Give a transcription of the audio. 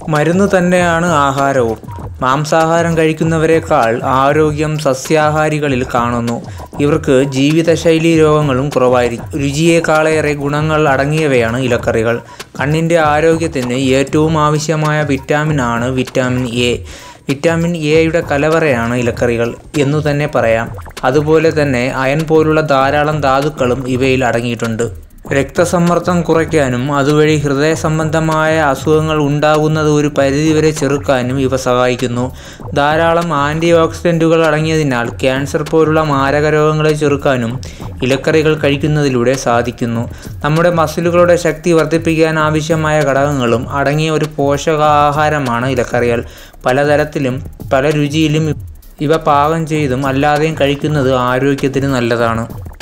മരുന്ന് തന്നെയാണ് ആഹാരവും മാംസാഹാരം കഴിക്കുന്നവരെക്കാൾ ആരോഗ്യം സസ്യാഹാരികളിൽ കാണുന്നു ഇവർക്ക് ജീവിതശൈലി രോഗങ്ങളും കുറവായിരിക്കും രുചിയേക്കാളേറെ ഗുണങ്ങൾ അടങ്ങിയവയാണ് ഇലക്കറികൾ കണ്ണിൻ്റെ ആരോഗ്യത്തിന് ഏറ്റവും ആവശ്യമായ വിറ്റാമിൻ ആണ് വിറ്റാമിൻ എ വിറ്റാമിൻ എയുടെ കലവറയാണ് ഇലക്കറികൾ എന്നു തന്നെ പറയാം അതുപോലെ തന്നെ അയൺ പോലുള്ള ധാരാളം ധാതുക്കളും ഇവയിൽ അടങ്ങിയിട്ടുണ്ട് രക്തസമ്മർദ്ദം കുറയ്ക്കാനും അതുവഴി ഹൃദയ സംബന്ധമായ അസുഖങ്ങൾ ഉണ്ടാകുന്നത് ഒരു പരിധിവരെ ചെറുക്കാനും ഇവ സഹായിക്കുന്നു ധാരാളം ആൻറ്റി ഓക്സിഡൻറ്റുകൾ അടങ്ങിയതിനാൽ ക്യാൻസർ പോലുള്ള മാരക രോഗങ്ങളെ ചെറുക്കാനും ഇലക്കറികൾ കഴിക്കുന്നതിലൂടെ സാധിക്കുന്നു നമ്മുടെ മസിലുകളുടെ ശക്തി വർദ്ധിപ്പിക്കാൻ ആവശ്യമായ ഘടകങ്ങളും അടങ്ങിയ ഒരു പോഷകാഹാരമാണ് ഇലക്കറികൾ പലതരത്തിലും പല രുചിയിലും ഇവ പാകം ചെയ്തും അല്ലാതെയും കഴിക്കുന്നത് ആരോഗ്യത്തിന് നല്ലതാണ്